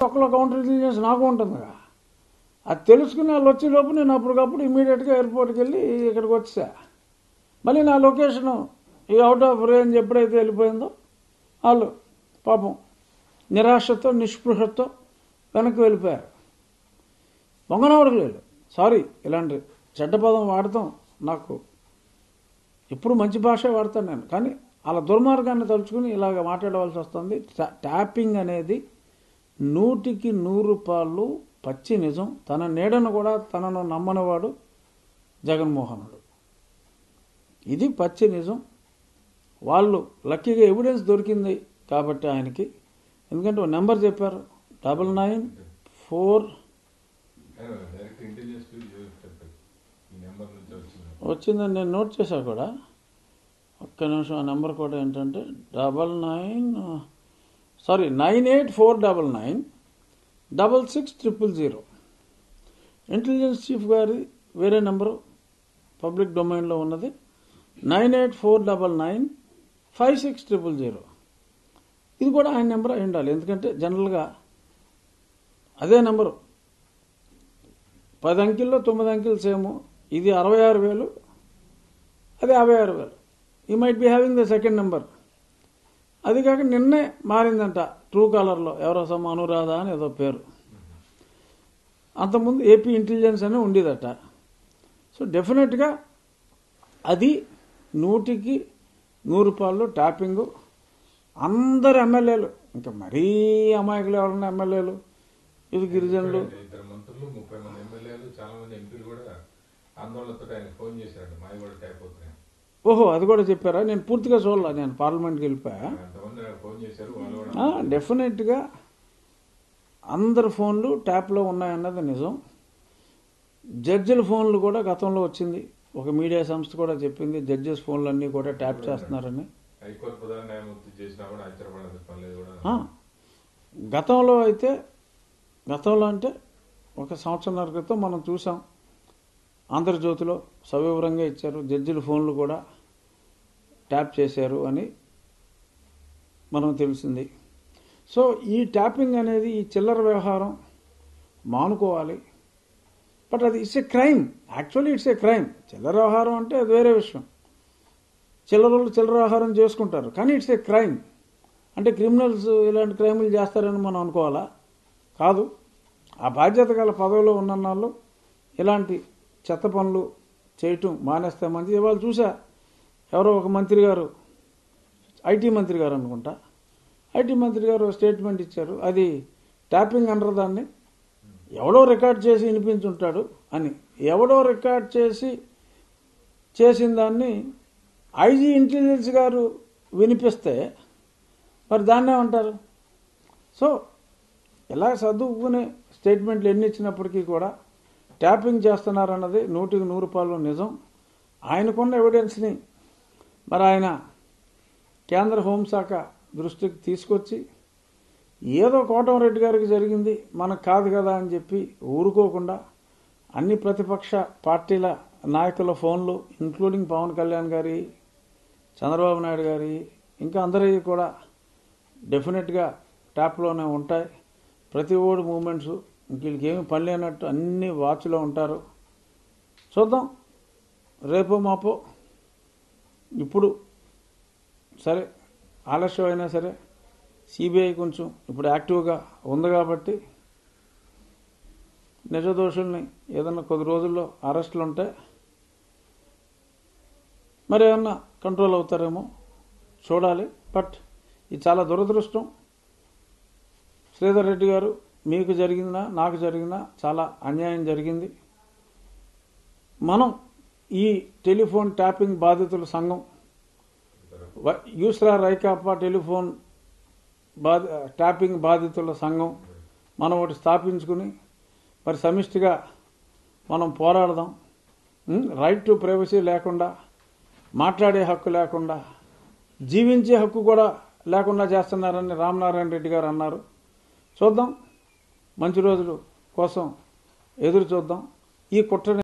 తొక్కలో counter intelligence నాకు ఉంటుందిగా అది తెలుసుకుని వాళ్ళు వచ్చే లోపు నేను అప్పటికప్పుడు ఇమీడియట్గా ఎయిర్పోర్ట్కి వెళ్ళి ఇక్కడికి వచ్చా మళ్ళీ నా లొకేషను ఈ అవుట్ ఆఫ్ రేంజ్ ఎప్పుడైతే వెళ్ళిపోయిందో వాళ్ళు పాపం నిరాశతో నిస్పృహతో వెనక్కి వెళ్ళిపోయారు దొంగనవరకు లేదు సారీ ఇలాంటి చెడ్డ పదం వాడతాం నాకు ఎప్పుడు మంచి భాష వాడతాను నేను కానీ అలా దుర్మార్గాన్ని తలుచుకుని ఇలాగ మాట్లాడవలసి వస్తుంది టా- ట్యాపింగ్ అనేది నూటికి నూరు రూపాయలు పచ్చి నిజం తన నీడను కూడా తనను నమ్మనివాడు జగన్మోహనుడు ఇది పచ్చి నిజం వాళ్ళు లక్కీగా ఎవిడెన్స్ దొరికింది కాబట్టి ఆయనకి ఎందుకంటే ఒక నెంబర్ చెప్పారు double nine four direct intelligence చెప్పారు ఈ నెంబర్ నుంచి వచ్చింది వచ్చిందని నేను నోట్ చేశా కూడా ఒక్క నిమిషం ఆ నెంబర్ కూడా ఏంటంటే double nine sorry nine eight four double nine double six triple zero intelligence chief గారి వేరే నెంబరు పబ్లిక్ డొమైన్లో ఉన్నది nine eight four double nine five six triple zero ఇది కూడా ఆయన నెంబర్ అయి ఉండాలి ఎందుకంటే జనరల్గా అదే నెంబరు పది అంకెల్లో తొమ్మిది అంకెలు సేమ్ ఇది అరవై ఆరు వేలు అది యాభై ఆరు వేలు ఈ might be having the second number అది కాక నిన్నే మారిందంట ట్రూ కాలర్లో ఎవరో సమ అనురాధ అని ఏదో పేరు అంతకుముందు ఏపీ ఇంటెలిజెన్స్ అని ఉండేదట సో డెఫినెట్గా అది నూటికి నూరు రూపాయలు ట్యాపింగు అందరు ఎమ్మెల్యేలు ఇంకా మరీ అమాయకులు ఎవరన్నా ఎమ్మెల్యేలు ఇది గిరిజనులు ఇద్దరు మంత్రులు ముప్పై మంది ఎమ్మెల్యేలు చాలా మంది ఎంపీలు కూడా ఆందోళనతో ఆయన ఫోన్ చేశారంట మాది కూడా ట్యాప్ అవుతున్నాయి ఓహో అది కూడా చెప్పారా నేను పూర్తిగా చూడాల నేను పార్లమెంట్కి వెళ్ళిపోయా అంతమంది నాకు ఫోన్ చేశారు వాళ్ళు కూడా ఆ, డెఫినెట్గా అందరు ఫోన్లు ట్యాప్లో ఉన్నాయన్నది నిజం జడ్జిల ఫోన్లు కూడా గతంలో వచ్చింది ఒక మీడియా సంస్థ కూడా చెప్పింది జడ్జెస్ ఫోన్లు అన్నీ కూడా ట్యాప్ చేస్తున్నారని హైకోర్టు ప్రధాన న్యాయమూర్తి చేసినా కూడా ఆశ్చర్యపడాల్సిన పని లేదు కూడా ఆ, గతంలో అయితే గతంలో అంటే ఒక సంవత్సరాల క్రితం మనం చూసాం ఆంధ్రజ్యోతిలో సవివరంగా ఇచ్చారు జడ్జిల ఫోన్లు కూడా ట్యాప్ చేశారు అని మనం తెలిసింది సో ఈ ట్యాపింగ్ అనేది ఈ చిల్లర వ్యవహారం మానుకోవాలి బట్ అది it's a crime actually it's a crime చిల్లర వ్యవహారం అంటే అది వేరే విషయం చిల్లరలు చిల్లర వ్యవహారం చేసుకుంటారు కానీ ఇట్స్ ఏ క్రైమ్ అంటే క్రిమినల్స్ ఇలాంటి క్రైములు చేస్తారని మనం అనుకోవాలా కాదు ఆ బాధ్యత గల పదవిలో ఉన్న వాళ్ళు ఇలాంటి చెత్త పనులు చేయటం మానేస్తే మంచిది ఇవాళ చూసా ఎవరో ఒక మంత్రి గారు ఐటీ మంత్రి గారు అనుకుంటా ఐటీ మంత్రి గారు స్టేట్మెంట్ ఇచ్చారు అది ట్యాపింగ్ అనరు దాన్ని ఎవడో రికార్డ్ చేసి వినిపించుంటాడు అని ఎవడో రికార్డ్ చేసి చేసిన దాన్ని ఐజీ ఇంటెలిజెన్స్ గారు వినిపిస్తే మరి దాన్నే అంటారు సో ఇలా చదువుకునే స్టేట్మెంట్లు ఎన్ని ఇచ్చినప్పటికీ కూడా ట్యాపింగ్ చేస్తున్నారన్నది నూటికి నూరు రూపాయలు నిజం ఆయనకున్న ఎవిడెన్స్ని మరి ఆయన కేంద్ర హోంశాఖ దృష్టికి తీసుకొచ్చి ఏదో కోటమరెడ్డి గారికి జరిగింది మనకు కాదు కదా అని చెప్పి ఊరుకోకుండా అన్ని ప్రతిపక్ష పార్టీల నాయకుల ఫోన్లు ఇంక్లూడింగ్ పవన్ కళ్యాణ్ గారి చంద్రబాబు నాయుడు గారి ఇంకా అందరివి కూడా డెఫినెట్గా ట్యాప్లోనే ఉంటాయి ప్రతి ఓడి మూమెంట్స్ వీళ్ళకి ఏమి పని లేనట్టు అన్ని వాచ్లో ఉంటారు చూద్దాం రేపో మాపో ఇప్పుడు సరే ఆలస్యం అయినా సరే సిబిఐ కొంచెం ఇప్పుడు యాక్టివ్గా ఉంది కాబట్టి నిజదోషుల్ని ఏదన్నా కొద్ది రోజుల్లో అరెస్టులు ఉంటే మరి ఏమన్నా కంట్రోల్ అవుతారేమో చూడాలి బట్ ఇది చాలా దురదృష్టం శ్రీధర్ రెడ్డి గారు మీకు జరిగిందా నాకు జరిగిందా చాలా అన్యాయం జరిగింది మనం ఈ టెలిఫోన్ ట్యాపింగ్ బాధితుల సంఘం వ- యూస్రా రైకాపా టెలిఫోన్ బాధి ట్యాపింగ్ బాధితుల సంఘం మనం ఒకటి స్థాపించుకుని మరి సమిష్టిగా మనం పోరాడదాం రైట్ టు ప్రైవసీ లేకుండా మాట్లాడే హక్కు లేకుండా జీవించే హక్కు కూడా లేకుండా చేస్తున్నారని రామనారాయణ రెడ్డి గారు అన్నారు చూద్దాం మంచి రోజులు కోసం ఎదురు చూద్దాం ఈ కుట్రని